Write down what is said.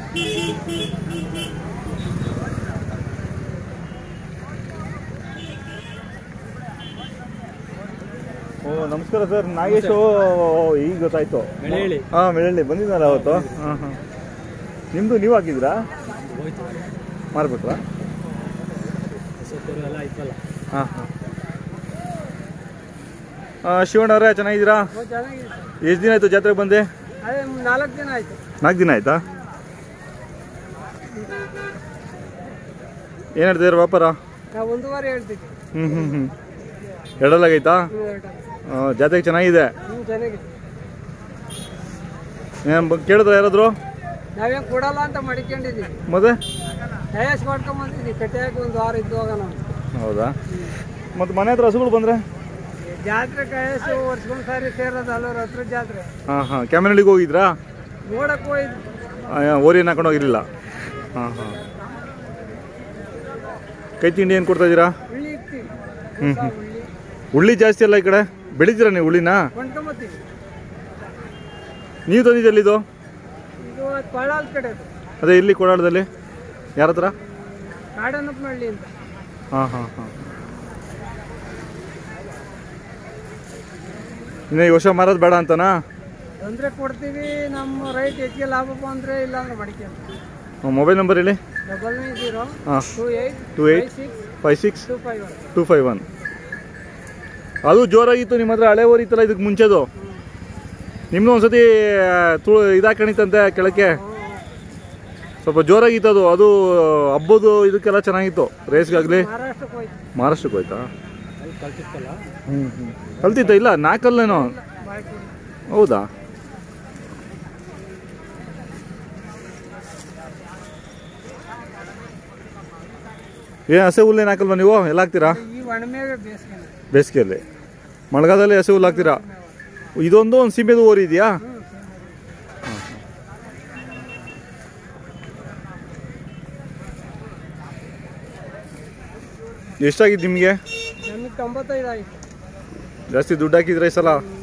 ಓ ನಮಸ್ಕಾರ ಸರ್ ನಾಗೇಶು ಈಗ ಗೊತ್ತಾಯ್ತು ಮೆಳೆಹಳ್ಳಿ. ಹಾಂ ಮೆಳಹಳ್ಳಿ ಬಂದಿದ್ದಲ್ಲ ಅವತ್ತು ಹಾಂ ಹಾಂ ನಿಮ್ಮದು ನೀವು ಹಾಕಿದ್ರಾ ಹೋಯ್ತು ಮಾರ್ಬಿಟ್ರಾ ಸೊಪ್ಪರು ಎಲ್ಲ ಆಯ್ತಲ್ಲ ಹಾಂ ಹಾಂ ಶಿವಣ್ಣ ಅವರೇ ಚೆನ್ನಾಗಿದ್ದೀರಾ ಚೆನ್ನಾಗಿದೆ ಎಷ್ಟು ದಿನ ಆಯಿತು ಜಾತ್ರೆಗೆ ಬಂದೆ ಅದೇ ನಾಲ್ಕು ದಿನ ಆಯ್ತು ನಾಲ್ಕು ದಿನ ಆಯ್ತಾ ಏನು ಹೇಳ್ತಿದ್ದೀರ ವ್ಯಾಪಾರ ನಾವು ಒಂದೂವರೆ ಹೇಳ್ತೀವಿ ಹ್ಞೂ ಹ್ಞೂ ಹ್ಞೂ ಎರಡಲ್ಲಾಗೈತಾ ಹ್ಞೂ ಎರಡು ಆ, ಜಾತ್ರೆಗೆ ಚೆನ್ನಾಗಿದೆ ಹ್ಞೂ ಚೆನ್ನಾಗಿದೆ ಏನು ಕೇಳಿದ್ರ ಯಾರಾದ್ರು ನಾವೇನು ಕೊಡಲ್ಲ ಅಂತ ಮಡಿಕೊಂಡಿದ್ದೀವಿ ಮತ್ತೆ ದಯಸ್ ಮಾಡ್ಕೊಂಬಂದಿದ್ದೀವಿ ಕಟ್ಟೆಯಾಗಿ ಒಂದು ವಾರ ಇದ್ದಾಗ ನಾವು ಹೌದಾ ಮತ್ತು ಮನೆ ಹತ್ರ ಹಸುಗಳು ಬಂದರೆ ಜಾತ್ರೆ ಕಯಸು ವರ್ಷಗೊಂದು ಸಾರಿ ಸೇರೋದು ಅಲ್ಲವ್ರ ಹತ್ರ ಜಾತ್ರೆ ಹಾಂ ಹಾಂ ಕ್ಯಾಮೆರಳಿಗೆ ಹೋಗಿದ್ರಾ ನೋಡಕ್ಕೆ ಹೋಯ್ತು ಆ, ಓರಿಯನ್ನು ಹಾಕೊಂಡು ಹೋಗಿರಲಿಲ್ಲ ಹಾಂ ಹಾಂ ಕೈ ತಿಂಡಿ ಏನು ಕೊಡ್ತಾ ಇದ್ದೀರಾ ಉಳ್ಳಿ ಇಕ್ತೀವಿ ಹ್ಮ್, ಹೊಸ ಹ್ಮ್. ಉಳ್ಳಿ ಉಳ್ಳಿ ಜಾಸ್ತಿ ಅಲ್ಲ ಈ ಕಡೆ ಬೆಳಿತೀರಾ ನೀವು ಉಳ್ಳಿನ ಕೊಂಡ್ಕೊಂಬತ್ತೀವಿ ನೀವು ತಂದಿದ್ದೆಲ್ಲಿ ಇದು ಇದು ಕೊಳ್ಳಾಲ್ ಕಡೆ ಅದೇ ಇಲ್ಲಿ ಕೋಲಾರದಲ್ಲಿ ಯಾರ ಹತ್ರ ಕಾಡನಪ್ಪನಹಳ್ಳಿ ಅಂತ ಹಾಂ ಹಾಂ ಹಾಂ ಇನ್ನು ಈ ವರ್ಷ ಮಾರೋದು ಬೇಡ ಅಂತನಾ ತೊಂದರೆ ಕೊಡ್ತೀವಿ ನಮ್ಮ ರೈಟ್ ಹೆಚ್ಚಿಗೆ ಲಾಭ ಬಂದರೆ ಇಲ್ಲಾಂದ್ರೆ ಮಡಿಕೆ ಮೊಬೈಲ್ ನಂಬರ್ ಹೇಳಿ ಡಬಲ್ ನೈನ್ ಜೀರೋ ಹಾಂ two eight two five eight six five six two five one two five one ಅದು ಜೋರಾಗಿತ್ತು ನಿಮ್ಮ ಹತ್ರ ಹಳೆ ಓರಿತ್ತಲ್ಲ ಇದಕ್ಕೆ ಮುಂಚೆದು ನಿಮ್ಮದು ಒಂದ್ಸತಿ ತು ಇದಾಕಣಿತಂತೆ ಕೆಳಕ್ಕೆ ಸ್ವಲ್ಪ ಜೋರಾಗಿತ್ತು ಅದು ಅದು ಹಬ್ಬದು ಇದಕ್ಕೆಲ್ಲ ಚೆನ್ನಾಗಿತ್ತು ರೇಸ್ಗಾಗಲಿ ಮಹಾರಾಷ್ಟ್ರಕ್ಕೆ ಹೋಯ್ತು ಮಹಾರಾಷ್ಟ್ರಕ್ಕೆ ಹೋಯ್ತಾ ಅಲ್ಲಿ ಕಲ್ತಿತ್ತಲ್ಲ ಹ್ಞೂ ಹ್ಞೂ ಕಲ್ತಿತ್ತ ಇಲ್ಲ ನಾಲ್ಕಲ್ಲೇನೋ ಬಾಕಿ ಹೌದಾ ಏನು ಹಸೆ ಹುಲ್ಲೇನು ಹಾಕಲ್ವಾ ನೀವು ಎಲ್ಲ ಹಾಕ್ತೀರಾ ಈ ಒಣಮೇವೆ ಬೇಸಿಗೆ ಬೇಸಿಗೆಯಲ್ಲಿ ಮಳೆಗಾಲದಲ್ಲಿ ಹಸೆ ಹುಲ್ಲು ಹಾಕ್ತೀರಾ ಇದೊಂದು ಒಂದು ಸೀಮೆದು ಓರಿ ಇದೆಯಾ ಎಷ್ಟಾಗಿದ್ದು ನಿಮಗೆ ನಮಗೆ ತೊಂಬತ್ತೈದು ಆಯ್ತು ಜಾಸ್ತಿ ದುಡ್ಡು ಹಾಕಿದ್ರೆ ಈ ಸಲ